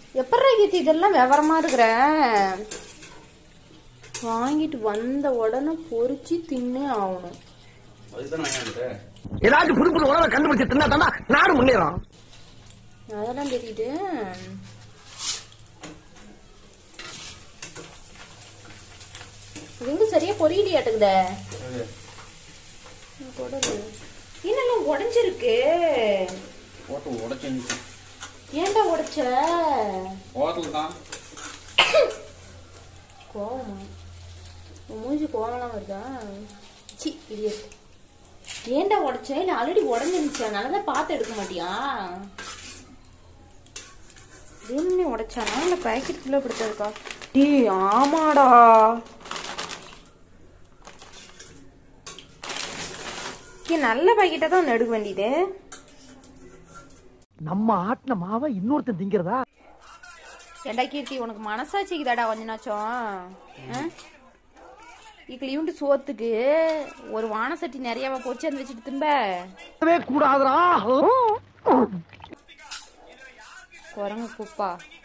எப்படா கீர்த்தி இதெல்லாம் விவரமா இருக்கிற வாங்கிட்டு வந்த உடனே பொரிச்சு தின்னே ஆகணும் அதுதான் நான் ஏன் ஏதாச்சும் புது புது உணவை கண்டுபிடிச்சு தின்னா தானே நாடு முன்னேறும் அதெல்லாம் தெரியுது இது வந்து சரியா பொரியலையாட்டுக்குதே குடலு என்னெல்லாம் உடைஞ்சிருக்கு ஹோட்டல் உடச்சு ஏன்டா உடைச்ச ஹோட்டல் தான் கோவமா உன் மூஞ்சி கோவம்லாம் வருதா சி இடியட் ஏன்டா உடைச்ச இல்ல ஆல்ரெடி உடஞ்சிருந்துச்சு அதனால தான் பார்த்து எடுக்க மாட்டியா வேணும்னே உடைச்சானா இல்ல பேக்கெட் ஃபுல்லா பிடிச்சதுக்கா டீ ஆமாடா ஏ, நல்ல பாக்கெட்டா தான் ஒன்று எடுக்க வேண்டியது நம்ம ஆட்டின மாவை இன்னொருத்தன் திங்கிறதா ஏண்டா கீர்த்தி உனக்கு மனசாட்சிக்குதாடா கொஞ்ச நாச்சும் இக்கிளியுண்டு சோத்துக்கு ஒரு வான சட்டி நிறையவா பொச்சு அந்த வச்சுட்டு திம்ப கூடாதுடா குரங்கு குப்பா